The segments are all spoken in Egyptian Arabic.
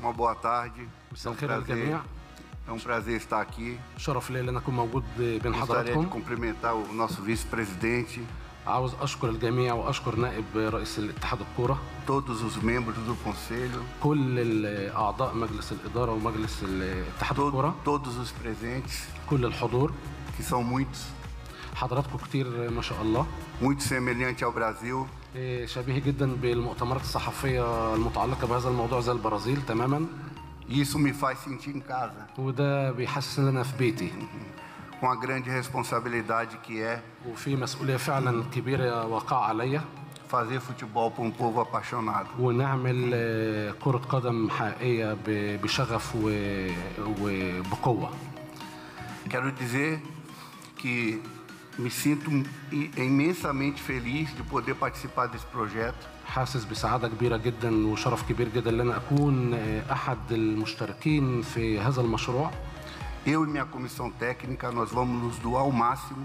uma boa tarde. مساء É um الخير على prazer, الجميع é um prazer estar aqui. شرف لي ان انا اكون موجود بين Gostaria de حضراتكم cumprimentar o nosso vice-presidente, عاوز اشكر الجميع واشكر نائب رئيس الاتحاد الكوره todos os membros do conselho, كل ال- اعضاء مجلس الاداره ومجلس ال- اتحاد الكوره to- todos os presentes, كل الحضور que são muitos, حضراتكم كتير ما شاء الله muito semelhante ao Brasil. إيه، شبيه جدا بالمؤتمرات الصحفيه المتعلقه بهذا الموضوع زي البرازيل تماما E isso me faz sentir em casa, وده بيحسس ان انا في بيتي com a grande responsabilidade que é وفي مسؤوليه فعلا كبيره واقعه عليا fazer futebol para um povo apaixonado. ونعمل آه، كره قدم حقيقيه ب- بشغف و- وبقوه Quero dizer que me sinto i- imensamente feliz de poder participar desse projeto. حاسس بسعادة كبيرة جدا وشرف كبير جدا ان انا اكون آه، احد المشتركين في هذا المشروع Eu e minha comissão técnica, nós vamos nos doar ao máximo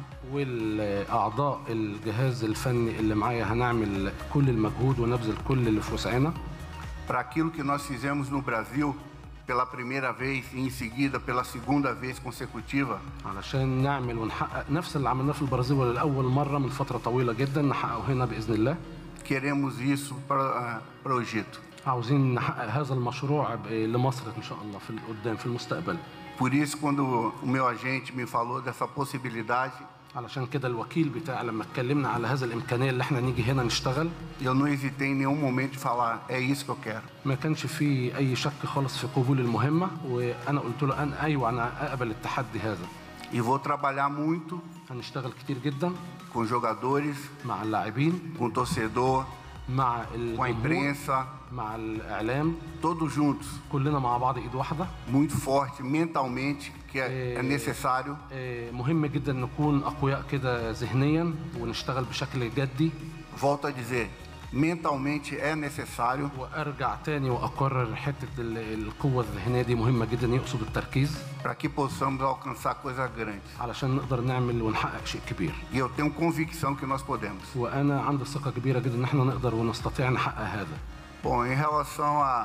والاعضاء الجهاز الفني اللي معايا هنعمل كل المجهود ونبذل كل اللي في وسعنا para aquilo que nós fizemos no Brasil pela primeira vez e em seguida pela segunda vez consecutiva. علشان نعمل ونحقق نفس اللي عملناه في البرازيل ولأول مرة من فترة طويلة جدا نحققه هنا بإذن الله Queremos isso para para o Egito. عاوزين نحقق هذا المشروع ب- لمصر ان شاء الله في القدام في المستقبل Por isso, quando o meu agente me falou dessa possibilidade, علشان كده الوكيل بتاعي لما اتكلمنا على هذا الامكانيه اللي احنا نيجي هنا نشتغل eu não hesitei em nenhum momento de falar: é isso que eu quero. ما كانش في اي شك خالص في قبول المهمه وانا قلت له انا ايوه انا اقبل التحدي هذا E vou trabalhar muito هنشتغل كتير جدا com jogadores, مع اللاعبين com torcedor, مع com a الجمهور imprensa, مع الاعلام todos juntos, كلنا مع بعض ايد واحده muito forte mentalmente, que é, é necessário. آه، مهم جدا نكون اقوياء كده ذهنيا ونشتغل بشكل جدي Volto a dizer, mentalmente é necessário وارجع تاني واقرر حته ال- القوه الذهنيه دي مهمه جدا يقصد التركيز para que possamos alcançar coisas grandes. علشان نقدر نعمل ونحقق شيء كبير E eu tenho convicção que nós podemos. وانا عندي ثقه كبيره جدا ان احنا نقدر ونستطيع نحقق هذا Bom, em relação a,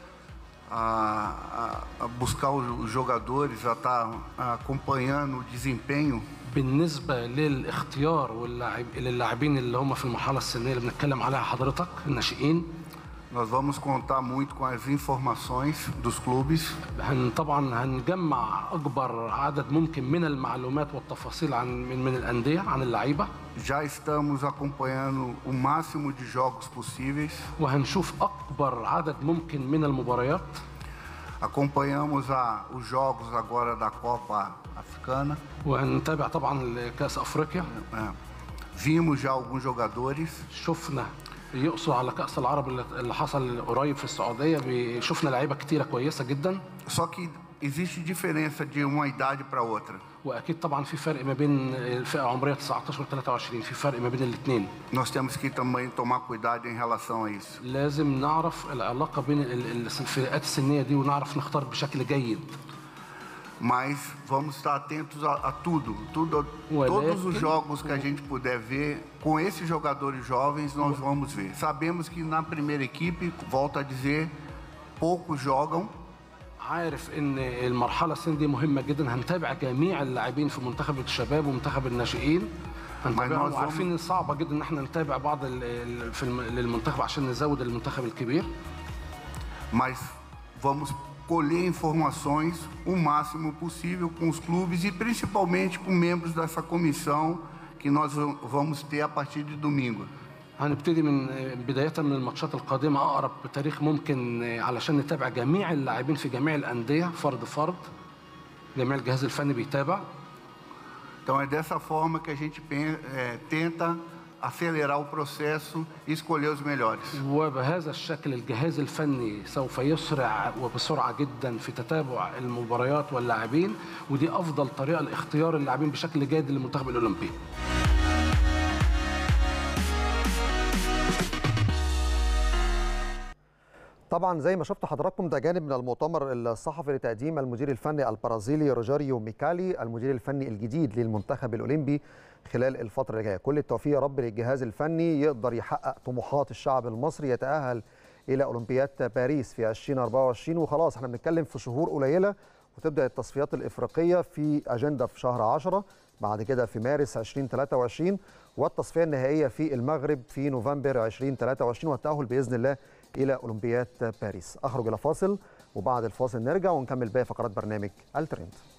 a, a- a buscar os jogadores, a estar acompanhando o desempenho, بالنسبه للاختيار واللاعب للاعبين اللي هم في المرحله السنيه اللي بنتكلم عليها حضرتك الناشئين nós vamos contar muito com as informações dos clubes هن طبعا هنجمع اكبر عدد ممكن من المعلومات والتفاصيل عن من, من الانديه عن اللعيبه Já estamos acompanhando o máximo de jogos possíveis. وهنشوف اكبر عدد ممكن من المباريات Acompanhamos a, os jogos agora da Copa Africana. وهنتابع طبعا كاس افريقيا É. Vimos já alguns jogadores. شفنا يقصوا على كاس العرب اللي- اللي حصل قريب في السعوديه بي- شفنا لعيبه كتيره كويسه جدا Só que existe diferença de uma idade para outra. واكيد طبعا في فرق ما بين الفئه العمريه 19 و 23 في فرق ما بين الاثنين Nós temos que também tomar cuidado em relação a isso. لازم نعرف العلاقه بين ال- ال- الفئات السنيه دي ونعرف نختار بشكل جيد Mas vamos estar atentos a, a tudo, tudo O todos os elenco- jogos que a gente puder ver com esses jogadores jovens nós vamos ver. Sabemos que na primeira equipe, volto a dizer, poucos jogam, عارف ان المرحله السن دي مهمه جدا هنتابع جميع اللاعبين في منتخب الشباب ومنتخب الناشئين هنتابعهم معظم- وعارفين ان صعبه جدا ان احنا نتابع بعض ال- ال- في الم- للمنتخب عشان نزود المنتخب الكبير mas vamos colher informações o máximo possível com os clubes e principalmente com membros dessa comissão que nós va- vamos ter a partir de domingo. هنبتدي من بداية من الماتشات القادمة أقرب بتاريخ ممكن علشان نتابع جميع اللاعبين في جميع الأندية فرد فرد جميع الجهاز الفني بيتابع Então é dessa forma que a gente pen- eh, tenta acelerar o processo e escolher os melhores. وبهذا الشكل الجهاز الفني سوف يسرع وبسرعة جدا في تتابع المباريات واللاعبين ودي أفضل طريقة لاختيار اللاعبين بشكل جيد للمنتخب الأولمبي طبعا زي ما شفتوا حضراتكم ده جانب من المؤتمر الصحفي لتقديم المدير الفني البرازيلي روجاريو ميكالي المدير الفني الجديد للمنتخب الاولمبي خلال الفتره اللي جايه كل التوفيق يا رب للجهاز الفني يقدر يحقق طموحات الشعب المصري يتاهل الى اولمبياد باريس في 2024 وخلاص احنا بنتكلم في شهور قليله وتبدا التصفيات الافريقيه في اجنده في شهر 10 بعد كده في مارس 2023 والتصفيه النهائيه في المغرب في نوفمبر 2023 والتاهل باذن الله الى اولمبياد باريس اخرج الى فاصل وبعد الفاصل نرجع ونكمل باقي فقرات برنامج الترند